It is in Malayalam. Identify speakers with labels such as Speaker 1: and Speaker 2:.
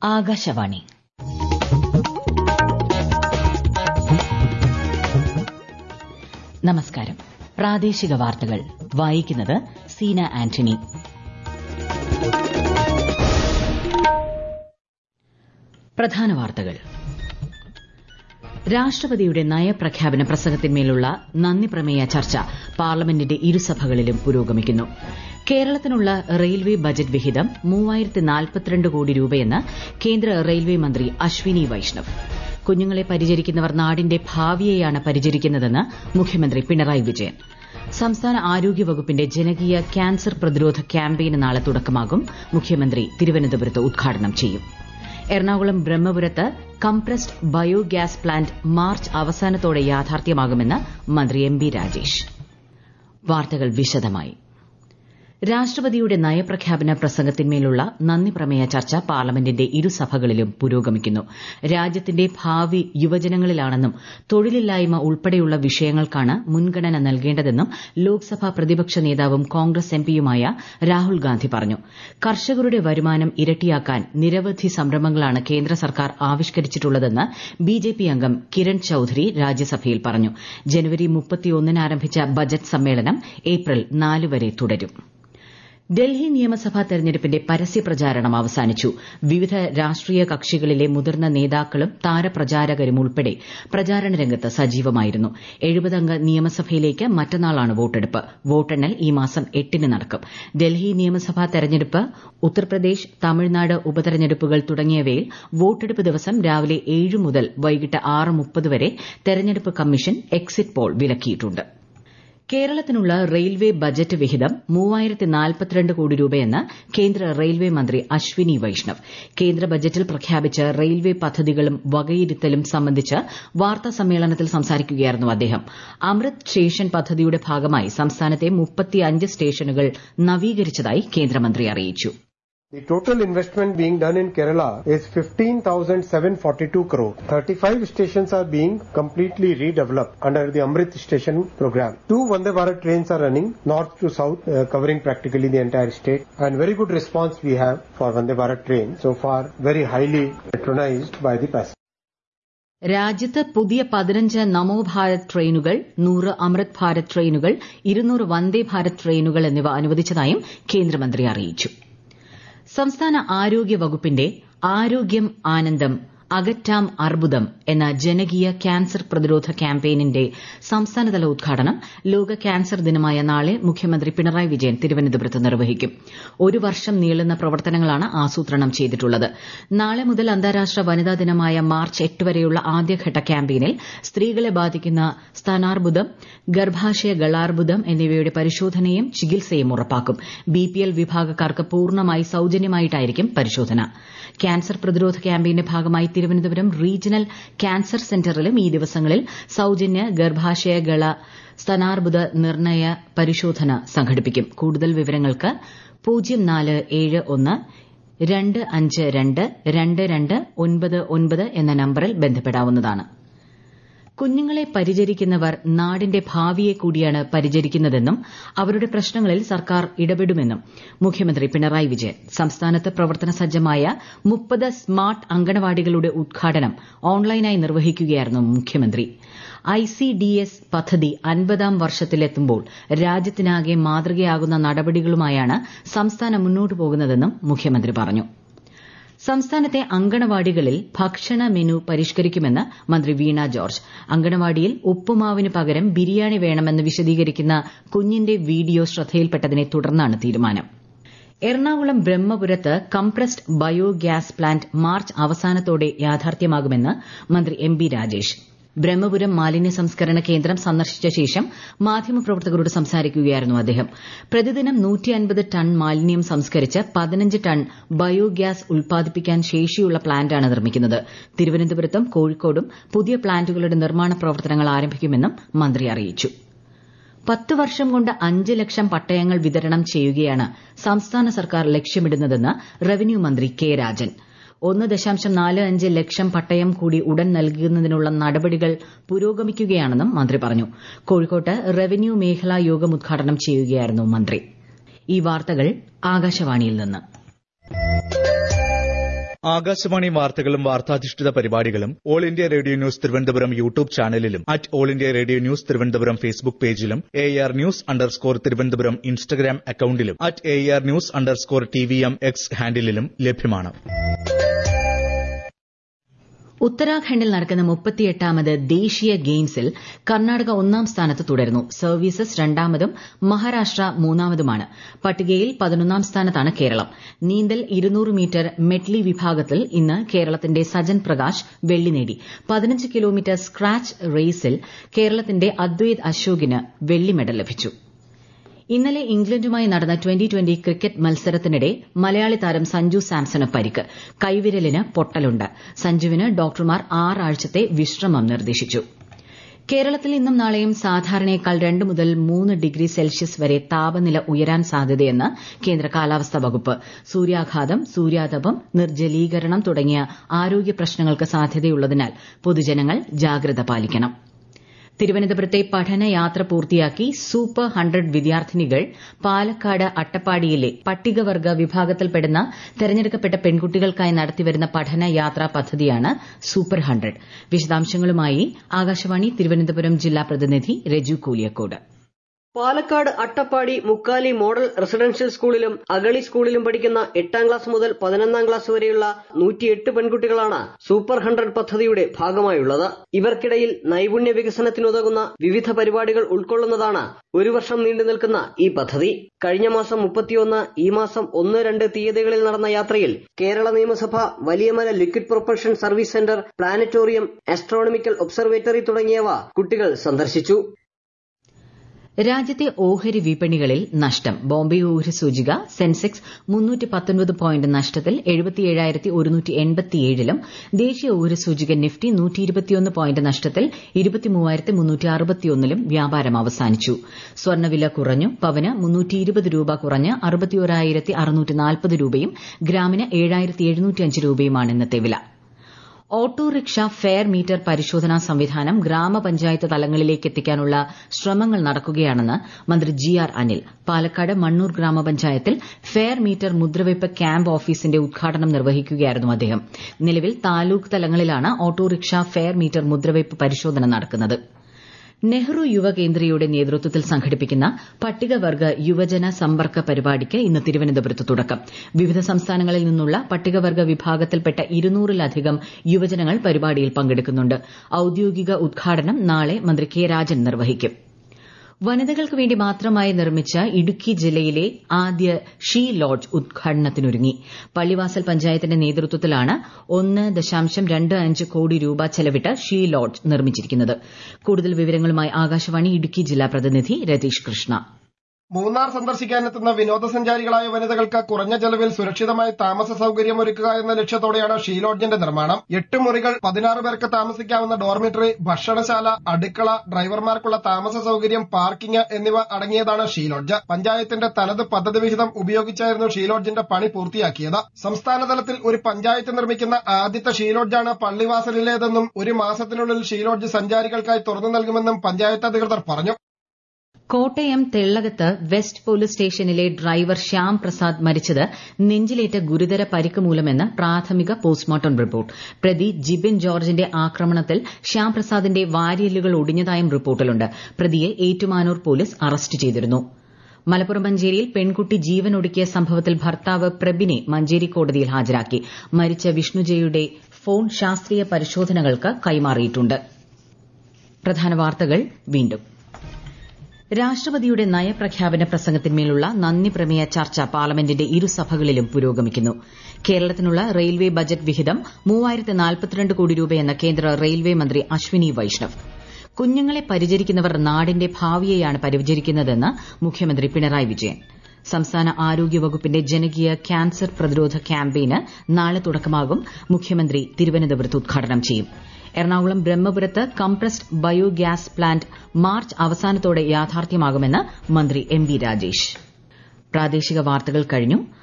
Speaker 1: ആകാശവാണി നമസ്കാരം പ്രാദേശിക വാർത്തകൾ വായിക്കുന്നത് സീന ആന്റണി പ്രധാന വാർത്തകൾ രാഷ്ട്രപതിയുടെ നയപ്രഖ്യാപന പ്രസംഗത്തിന്മേലുള്ള നന്ദി പ്രമേയ ചർച്ച പാർലമെന്റിന്റെ ഇരുസഭകളിലും പുരോഗമിക്കുന്നു കേരളത്തിനുള്ള റെയിൽവേ ബജറ്റ് വിഹിതം കോടി രൂപയെന്ന് കേന്ദ്ര റെയിൽവേ മന്ത്രി അശ്വിനി വൈഷ്ണവ് കുഞ്ഞുങ്ങളെ പരിചരിക്കുന്നവർ നാടിന്റെ ഭാവിയെയാണ് പരിചരിക്കുന്നതെന്ന് മുഖ്യമന്ത്രി പിണറായി വിജയൻ സംസ്ഥാന ആരോഗ്യവകുപ്പിന്റെ ജനകീയ ക്യാൻസർ പ്രതിരോധ ക്യാമ്പയിന് നാളെ തുടക്കമാകും മുഖ്യമന്ത്രി തിരുവനന്തപുരത്ത് ഉദ്ഘാടനം ചെയ്യും എറണാകുളം ബ്രഹ്മപുരത്ത് കംപ്രസ്ഡ് ബയോഗ്യാസ് പ്ലാന്റ് മാർച്ച് അവസാനത്തോടെ യാഥാർത്ഥ്യമാകുമെന്ന് മന്ത്രി എം ബി രാജേഷ് വാർത്തകൾ വിശദമായി രാഷ്ട്രപതിയുടെ നയപ്രഖ്യാപന പ്രസംഗത്തിന്മേലുള്ള നന്ദി പ്രമേയ ചർച്ച പാർലമെന്റിന്റെ ഇരുസഭകളിലും പുരോഗമിക്കുന്നു രാജ്യത്തിന്റെ ഭാവി യുവജനങ്ങളിലാണെന്നും തൊഴിലില്ലായ്മ ഉൾപ്പെടെയുള്ള വിഷയങ്ങൾക്കാണ് മുൻഗണന നൽകേണ്ടതെന്നും ലോക്സഭാ പ്രതിപക്ഷ നേതാവും കോൺഗ്രസ് എംപിയുമായ രാഹുൽ ഗാന്ധി പറഞ്ഞു കർഷകരുടെ വരുമാനം ഇരട്ടിയാക്കാൻ നിരവധി സംരംഭങ്ങളാണ് കേന്ദ്ര സർക്കാർ ആവിഷ്കരിച്ചിട്ടുള്ളതെന്ന് ബിജെപി അംഗം കിരൺ ചൌധരി രാജ്യസഭയിൽ പറഞ്ഞു ജനുവരി മുപ്പത്തിയൊന്നിന് ആരംഭിച്ച ബജറ്റ് സമ്മേളനം ഏപ്രിൽ നാല് വരെ തുടരും ഡൽഹി നിയമസഭാ തെരഞ്ഞെടുപ്പിന്റെ പരസ്യപ്രചാരണം അവസാനിച്ചു വിവിധ രാഷ്ട്രീയ കക്ഷികളിലെ മുതിർന്ന നേതാക്കളും താരപ്രചാരകരും ഉൾപ്പെടെ പ്രചാരണ രംഗത്ത് സജീവമായിരുന്നു എഴുപതംഗ നിയമസഭയിലേക്ക് മറ്റന്നാളാണ് വോട്ടെടുപ്പ് വോട്ടെണ്ണൽ ഈ മാസം എട്ടിന് നടക്കും ഡൽഹി നിയമസഭാ തെരഞ്ഞെടുപ്പ് ഉത്തർപ്രദേശ് തമിഴ്നാട് ഉപതെരഞ്ഞെടുപ്പുകൾ തുടങ്ങിയവയിൽ വോട്ടെടുപ്പ് ദിവസം രാവിലെ ഏഴ് മുതൽ വൈകിട്ട് ആറ് മുപ്പത് വരെ തെരഞ്ഞെടുപ്പ് കമ്മീഷൻ എക്സിറ്റ് പോൾ വിലക്കിയിട്ടുണ്ട് കേരളത്തിനുള്ള റെയിൽവേ ബജറ്റ് വിഹിതം കോടി രൂപയെന്ന് കേന്ദ്ര റെയിൽവേ മന്ത്രി അശ്വിനി വൈഷ്ണവ് കേന്ദ്ര ബജറ്റിൽ പ്രഖ്യാപിച്ച റെയിൽവേ പദ്ധതികളും വകയിരുത്തലും സംബന്ധിച്ച് വാർത്താ സമ്മേളനത്തിൽ സംസാരിക്കുകയായിരുന്നു അദ്ദേഹം അമൃത് സ്റ്റേഷൻ പദ്ധതിയുടെ ഭാഗമായി സംസ്ഥാനത്തെ സ്റ്റേഷനുകൾ നവീകരിച്ചതായി കേന്ദ്രമന്ത്രി അറിയിച്ചു
Speaker 2: The total investment being done in Kerala is 15,742 crore. 35 stations are being completely redeveloped under the Amrit Station program. Two Vande Bharat trains are running north to south, uh, covering practically the entire state. And very good response we have for Vande Bharat train. So far, very highly patronized by the passengers.
Speaker 1: രാജ്യത്ത് പുതിയ പതിനഞ്ച് നമോ ഭാരത് ട്രെയിനുകൾ നൂറ് അമൃത് ഭാരത് ട്രെയിനുകൾ ഇരുന്നൂറ് വന്ദേ ഭാരത് ട്രെയിനുകൾ എന്നിവ അനുവദിച്ചതായും കേന്ദ്രമന്ത്രി അറിയിച്ചു സംസ്ഥാന ആരോഗ്യ വകുപ്പിന്റെ ആരോഗ്യം ആനന്ദം അകറ്റാം അർബുദം എന്ന ജനകീയ ക്യാൻസർ പ്രതിരോധ ക്യാമ്പയിനിന്റെ സംസ്ഥാനതല ഉദ്ഘാടനം ലോക ക്യാൻസർ ദിനമായ നാളെ മുഖ്യമന്ത്രി പിണറായി വിജയൻ തിരുവനന്തപുരത്ത് നിർവഹിക്കും ഒരു വർഷം നീളുന്ന പ്രവർത്തനങ്ങളാണ് ആസൂത്രണം ചെയ്തിട്ടുള്ളത് നാളെ മുതൽ അന്താരാഷ്ട്ര വനിതാ ദിനമായ മാർച്ച് എട്ട് വരെയുള്ള ആദ്യഘട്ട ക്യാമ്പയിനിൽ സ്ത്രീകളെ ബാധിക്കുന്ന സ്ഥാനാർബുദം ഗർഭാശയ ഗളാർബുദം എന്നിവയുടെ പരിശോധനയും ചികിത്സയും ഉറപ്പാക്കും ബിപിഎൽ വിഭാഗക്കാർക്ക് പൂർണ്ണമായി സൌജന്യമായിട്ടായിരിക്കും പരിശോധന ക്യാൻസർ പ്രതിരോധ ക്യാമ്പയിന്റെ ഭാഗമായി തിരുവനന്തപുരം റീജിയണൽ ക്യാൻസർ സെന്ററിലും ഈ ദിവസങ്ങളിൽ സൌജന്യ ഗർഭാശയ ഗള സ്തനാർബുദ നിർണയ പരിശോധന സംഘടിപ്പിക്കും കൂടുതൽ വിവരങ്ങൾക്ക് പൂജ്യം നാല് ഏഴ് ഒന്ന് രണ്ട് അഞ്ച് രണ്ട് രണ്ട് രണ്ട് ഒൻപത് ഒൻപത് എന്ന നമ്പറിൽ ബന്ധപ്പെടാവുന്നതാണ് കുഞ്ഞുങ്ങളെ പരിചരിക്കുന്നവർ നാടിന്റെ ഭാവിയെ കൂടിയാണ് പരിചരിക്കുന്നതെന്നും അവരുടെ പ്രശ്നങ്ങളിൽ സർക്കാർ ഇടപെടുമെന്നും മുഖ്യമന്ത്രി പിണറായി വിജയൻ സംസ്ഥാനത്ത് പ്രവർത്തന സജ്ജമായ മുപ്പത് സ്മാർട്ട് അങ്കണവാടികളുടെ ഉദ്ഘാടനം ഓൺലൈനായി നിർവഹിക്കുകയായിരുന്നു മുഖ്യമന്ത്രി ഐസിഡിഎസ് പദ്ധതി അൻപതാം വർഷത്തിലെത്തുമ്പോൾ രാജ്യത്തിനാകെ മാതൃകയാകുന്ന നടപടികളുമായാണ് സംസ്ഥാനം മുന്നോട്ടു പോകുന്നതെന്നും മുഖ്യമന്ത്രി പറഞ്ഞു സംസ്ഥാനത്തെ അങ്കണവാടികളിൽ ഭക്ഷണ മെനു പരിഷ്കരിക്കുമെന്ന് മന്ത്രി വീണ ജോർജ് അങ്കണവാടിയിൽ ഉപ്പുമാവിന് പകരം ബിരിയാണി വേണമെന്ന് വിശദീകരിക്കുന്ന കുഞ്ഞിന്റെ വീഡിയോ ശ്രദ്ധയിൽപ്പെട്ടതിനെ തുടർന്നാണ് തീരുമാനം എറണാകുളം ബ്രഹ്മപുരത്ത് കംപ്രസ്ഡ് ബയോഗ്യാസ് പ്ലാന്റ് മാർച്ച് അവസാനത്തോടെ യാഥാർത്ഥ്യമാകുമെന്ന് മന്ത്രി എം ബി രാജേഷ് ബ്രഹ്മപുരം മാലിന്യ സംസ്കരണ കേന്ദ്രം സന്ദർശിച്ച ശേഷം മാധ്യമപ്രവർത്തകരോട് സംസാരിക്കുകയായിരുന്നു അദ്ദേഹം പ്രതിദിനം ടൺ മാലിന്യം സംസ്കരിച്ച് പതിനഞ്ച് ടൺ ബയോഗ്യാസ് ഉൽപ്പാദിപ്പിക്കാൻ ശേഷിയുള്ള പ്ലാന്റാണ് നിർമ്മിക്കുന്നത് തിരുവനന്തപുരത്തും കോഴിക്കോടും പുതിയ പ്ലാന്റുകളുടെ നിർമ്മാണ പ്രവർത്തനങ്ങൾ ആരംഭിക്കുമെന്നും മന്ത്രി അറിയിച്ചു പത്ത് വർഷം കൊണ്ട് അഞ്ച് ലക്ഷം പട്ടയങ്ങൾ വിതരണം ചെയ്യുകയാണ് സംസ്ഥാന സർക്കാർ ലക്ഷ്യമിടുന്നതെന്ന് റവന്യൂ മന്ത്രി കെ രാജൻ ഒന്ന് ദശാംശം നാല് അഞ്ച് ലക്ഷം പട്ടയം കൂടി ഉടൻ നൽകുന്നതിനുള്ള നടപടികൾ പുരോഗമിക്കുകയാണെന്നും മന്ത്രി പറഞ്ഞു കോഴിക്കോട്ട് റവന്യൂ മേഖലാ യോഗം ഉദ്ഘാടനം ചെയ്യുകയായിരുന്നു മന്ത്രി ഈ വാർത്തകൾ ആകാശവാണിയിൽ നിന്ന്
Speaker 3: ആകാശവാണി വാർത്തകളും വാർത്താധിഷ്ഠിത പരിപാടികളും All India Radio news Thiruvananthapuram YouTube ചാനലിലും at All India Radio news Thiruvananthapuram Facebook പേജിലും A R news underscore Thiruvananthapuram Instagram അക്കൌണ്ടിലും at A R news underscore T V M X ഹാൻഡിലും ലഭ്യമാണ്
Speaker 1: ഉത്തരാഖണ്ഡിൽ നടക്കുന്ന മുപ്പത്തിയെട്ടാമത് ദേശീയ ഗെയിംസിൽ കർണാടക ഒന്നാം സ്ഥാനത്ത് തുടരുന്നു സർവീസസ് രണ്ടാമതും മഹാരാഷ്ട്ര മൂന്നാമതുമാണ് പട്ടികയിൽ പതിനൊന്നാം സ്ഥാനത്താണ് കേരളം നീന്തൽ ഇരുന്നൂറ് മീറ്റർ മെറ്റ്ലി വിഭാഗത്തിൽ ഇന്ന് കേരളത്തിന്റെ സജൻ പ്രകാശ് വെള്ളി നേടി പതിനഞ്ച് കിലോമീറ്റർ സ്ക്രാച്ച് റേസിൽ കേരളത്തിന്റെ അദ്വൈത് അശോകിന് വെള്ളി മെഡൽ ലഭിച്ചു ഇന്നലെ ഇംഗ്ലണ്ടുമായി നടന്ന ട്വന്റി ട്വന്റി ക്രിക്കറ്റ് മത്സരത്തിനിടെ മലയാളി താരം സഞ്ജു സാംസണ് പരിക്ക് കൈവിരലിന് പൊട്ടലുണ്ട് സഞ്ജുവിന് ഡോക്ടർമാർ ആറാഴ്ചത്തെ വിശ്രമം നിർദ്ദേശിച്ചു കേരളത്തിൽ ഇന്നും നാളെയും സാധാരണയേക്കാൾ രണ്ട് മുതൽ മൂന്ന് ഡിഗ്രി സെൽഷ്യസ് വരെ താപനില ഉയരാൻ സാധ്യതയെന്ന് കേന്ദ്ര കാലാവസ്ഥാ വകുപ്പ് സൂര്യാഘാതം സൂര്യാതപം നിർജ്ജലീകരണം തുടങ്ങിയ ആരോഗ്യ പ്രശ്നങ്ങൾക്ക് സാധ്യതയുള്ളതിനാൽ പൊതുജനങ്ങൾ ജാഗ്രത പാലിക്കണം തിരുവനന്തപുരത്തെ പഠനയാത്ര പൂർത്തിയാക്കി സൂപ്പർ ഹൺഡ്രഡ് വിദ്യാർത്ഥിനികൾ പാലക്കാട് അട്ടപ്പാടിയിലെ പട്ടികവർഗ വിഭാഗത്തിൽപ്പെടുന്ന തെരഞ്ഞെടുക്കപ്പെട്ട പെൺകുട്ടികൾക്കായി നടത്തിവരുന്ന പഠനയാത്രാ പദ്ധതിയാണ് സൂപ്പർ ഹൺഡ്രഡ് വിശദാംശങ്ങളുമായി ആകാശവാണി തിരുവനന്തപുരം ജില്ലാ പ്രതിനിധി രജു കൂലിയക്കോട്
Speaker 4: പാലക്കാട് അട്ടപ്പാടി മുക്കാലി മോഡൽ റെസിഡൻഷ്യൽ സ്കൂളിലും അഗളി സ്കൂളിലും പഠിക്കുന്ന എട്ടാം ക്ലാസ് മുതൽ പതിനൊന്നാം ക്ലാസ് വരെയുള്ള നൂറ്റിയെട്ട് പെൺകുട്ടികളാണ് സൂപ്പർ ഹൺഡ്രഡ് പദ്ധതിയുടെ ഭാഗമായുള്ളത് ഇവർക്കിടയിൽ നൈപുണ്യ വികസനത്തിനുതകുന്ന വിവിധ പരിപാടികൾ ഉൾക്കൊള്ളുന്നതാണ് ഒരു വർഷം നീണ്ടു നിൽക്കുന്ന ഈ പദ്ധതി കഴിഞ്ഞ മാസം മുപ്പത്തിയൊന്ന് ഈ മാസം ഒന്ന് രണ്ട് തീയതികളിൽ നടന്ന യാത്രയിൽ Kerala Niyamasabha Valiyamala liquid propulsion service centre planetarium astronomical observatory തുടങ്ങിയവ കുട്ടികൾ സന്ദർശിച്ചു
Speaker 1: രാജ്യത്തെ ഓഹരി വിപണികളിൽ നഷ്ടം ബോംബെ ഓഹരി സൂചിക സെൻസെക്സ് മുന്നൂറ്റി പത്തൊൻപത് പോയിന്റ് നഷ്ടത്തിൽ എഴുപത്തിയേഴായിരത്തി ഒരുന്നൂറ്റി എൺപത്തിയേഴിലും ദേശീയ ഓഹരി സൂചിക നിഫ്റ്റി നൂറ്റി ഇരുപത്തിയൊന്ന് പോയിന്റ് നഷ്ടത്തിൽ ഇരുപത്തിമൂവായിരത്തി മുന്നൂറ്റി അറുപത്തിയൊന്നിലും വ്യാപാരം അവസാനിച്ചു സ്വർണ്ണവില കുറഞ്ഞു പവന് മുന്നൂറ്റി ഇരുപത് രൂപ കുറഞ്ഞ് അറുപത്തിയോരായിരത്തി അറുന്നൂറ്റി നാൽപ്പത് രൂപയും ഗ്രാമിന് ഏഴായിരത്തി എഴുന്നൂറ്റിയഞ്ച് രൂപയുമാണ് ഇന്നത്തെ വില ഓട്ടോറിക്ഷ ഫെയർ മീറ്റർ പരിശോധനാ സംവിധാനം ഗ്രാമപഞ്ചായത്ത് തലങ്ങളിലേക്ക് എത്തിക്കാനുള്ള ശ്രമങ്ങൾ നടക്കുകയാണെന്ന് മന്ത്രി ജി ആർ അനിൽ പാലക്കാട് മണ്ണൂർ ഗ്രാമപഞ്ചായത്തിൽ ഫെയർ മീറ്റർ മുദ്രവയ്പ് ക്യാമ്പ് ഓഫീസിന്റെ ഉദ്ഘാടനം നിർവഹിക്കുകയായിരുന്നു അദ്ദേഹം നിലവിൽ താലൂക്ക് തലങ്ങളിലാണ് ഓട്ടോറിക്ഷ ഫെയർ മീറ്റർ മുദ്രവയ്പ് പരിശോധന നടക്കുന്നത് നെഹ്റു യുവകേന്ദ്രയുടെ നേതൃത്വത്തിൽ സംഘടിപ്പിക്കുന്ന പട്ടികവർഗ യുവജന സമ്പർക്ക പരിപാടിക്ക് ഇന്ന് തിരുവനന്തപുരത്ത് തുടക്കം വിവിധ സംസ്ഥാനങ്ങളിൽ നിന്നുള്ള പട്ടികവർഗ വിഭാഗത്തിൽപ്പെട്ട ഇരുന്നൂറിലധികം യുവജനങ്ങൾ പരിപാടിയിൽ പങ്കെടുക്കുന്നുണ്ട് ഔദ്യോഗിക ഉദ്ഘാടനം നാളെ മന്ത്രി കെ രാജൻ നിർവഹിക്കും വനിതകൾക്ക് വേണ്ടി മാത്രമായി നിർമ്മിച്ച ഇടുക്കി ജില്ലയിലെ ആദ്യ ഷീ ലോഡ്ജ് ഉദ്ഘാടനത്തിനൊരുങ്ങി പള്ളിവാസൽ പഞ്ചായത്തിന്റെ നേതൃത്വത്തിലാണ് ഒന്ന് ദശാംശം രണ്ട് അഞ്ച് കോടി രൂപ ചെലവിട്ട് ഷീ ലോഡ്ജ് നിർമ്മിച്ചിരിക്കുന്നത് കൂടുതൽ വിവരങ്ങളുമായി ആകാശവാണി ഇടുക്കി ജില്ലാ പ്രതിനിധി രതീഷ് കൃഷ്ണ
Speaker 5: മൂന്നാർ സന്ദർശിക്കാനെത്തുന്ന വിനോദസഞ്ചാരികളായ വനിതകൾക്ക് കുറഞ്ഞ ചെലവിൽ സുരക്ഷിതമായ താമസ സൗകര്യം ഒരുക്കുക എന്ന ലക്ഷ്യത്തോടെയാണ് ഷീലോഡ്ജിന്റെ നിർമ്മാണം എട്ട് മുറികൾ പതിനാറ് പേർക്ക് താമസിക്കാവുന്ന ഡോർമിറ്ററി ഭക്ഷണശാല അടുക്കള ഡ്രൈവർമാർക്കുള്ള താമസ സൗകര്യം പാർക്കിംഗ് എന്നിവ അടങ്ങിയതാണ് ഷീലോഡ്ജ് പഞ്ചായത്തിന്റെ തനത് പദ്ധതി വിഹിതം ഉപയോഗിച്ചായിരുന്നു ഷീലോഡ്ജിന്റെ പണി പൂർത്തിയാക്കിയത് സംസ്ഥാനതലത്തിൽ ഒരു പഞ്ചായത്ത് നിർമ്മിക്കുന്ന ആദ്യത്തെ ഷീലോഡ്ജാണ് പള്ളിവാസലിലേതെന്നും ഒരു മാസത്തിനുള്ളിൽ ഷീലോഡ്ജ് സഞ്ചാരികൾക്കായി തുറന്നു നൽകുമെന്നും പഞ്ചായത്ത് അധികൃതർ പറഞ്ഞു
Speaker 1: കോട്ടയം തെള്ളകത്ത് വെസ്റ്റ് പോലീസ് സ്റ്റേഷനിലെ ഡ്രൈവർ ശ്യാം പ്രസാദ് മരിച്ചത് നെഞ്ചിലേറ്റ ഗുരുതര പരിക്ക് മൂലമെന്ന് പ്രാഥമിക പോസ്റ്റ്മോർട്ടം റിപ്പോർട്ട് പ്രതി ജിബിൻ ജോർജിന്റെ ആക്രമണത്തിൽ ശ്യാം പ്രസാദിന്റെ വാരിയലുകൾ ഒടിഞ്ഞതായും റിപ്പോർട്ടിലുണ്ട് പ്രതിയെ ഏറ്റുമാനൂർ പോലീസ് അറസ്റ്റ് ചെയ്തിരുന്നു മലപ്പുറം മഞ്ചേരിയിൽ പെൺകുട്ടി ജീവനൊടുക്കിയ സംഭവത്തിൽ ഭർത്താവ് പ്രബിനെ മഞ്ചേരി കോടതിയിൽ ഹാജരാക്കി മരിച്ച വിഷ്ണുജയുടെ ഫോൺ ശാസ്ത്രീയ പരിശോധനകൾക്ക് കൈമാറിയിട്ടുണ്ട് പ്രധാന വാർത്തകൾ വീണ്ടും രാഷ്ട്രപതിയുടെ നയപ്രഖ്യാപന പ്രസംഗത്തിന്മേലുള്ള നന്ദി പ്രമേയ ചർച്ച പാർലമെന്റിന്റെ ഇരുസഭകളിലും പുരോഗമിക്കുന്നു കേരളത്തിനുള്ള റെയിൽവേ ബജറ്റ് വിഹിതം മൂവായിരത്തി നാൽപ്പത്തിരണ്ട് കോടി രൂപയെന്ന് കേന്ദ്ര റെയിൽവേ മന്ത്രി അശ്വിനി വൈഷ്ണവ് കുഞ്ഞുങ്ങളെ പരിചരിക്കുന്നവർ നാടിന്റെ ഭാവിയെയാണ് പരിചരിക്കുന്നതെന്ന് മുഖ്യമന്ത്രി പിണറായി വിജയൻ സംസ്ഥാന ആരോഗ്യവകുപ്പിന്റെ ജനകീയ ക്യാൻസർ പ്രതിരോധ ക്യാമ്പയിന് നാളെ തുടക്കമാകും മുഖ്യമന്ത്രി തിരുവനന്തപുരത്ത് ഉദ്ഘാടനം ചെയ്യും എറണാകുളം ബ്രഹ്മപുരത്ത് കംപ്രസ്ഡ് ബയോഗ്യാസ് പ്ലാന്റ് മാർച്ച് അവസാനത്തോടെ യാഥാർത്ഥ്യമാകുമെന്ന് മന്ത്രി എം ബി രാജേഷ് പ്രാദേശിക വാർത്തകൾ കഴിഞ്ഞു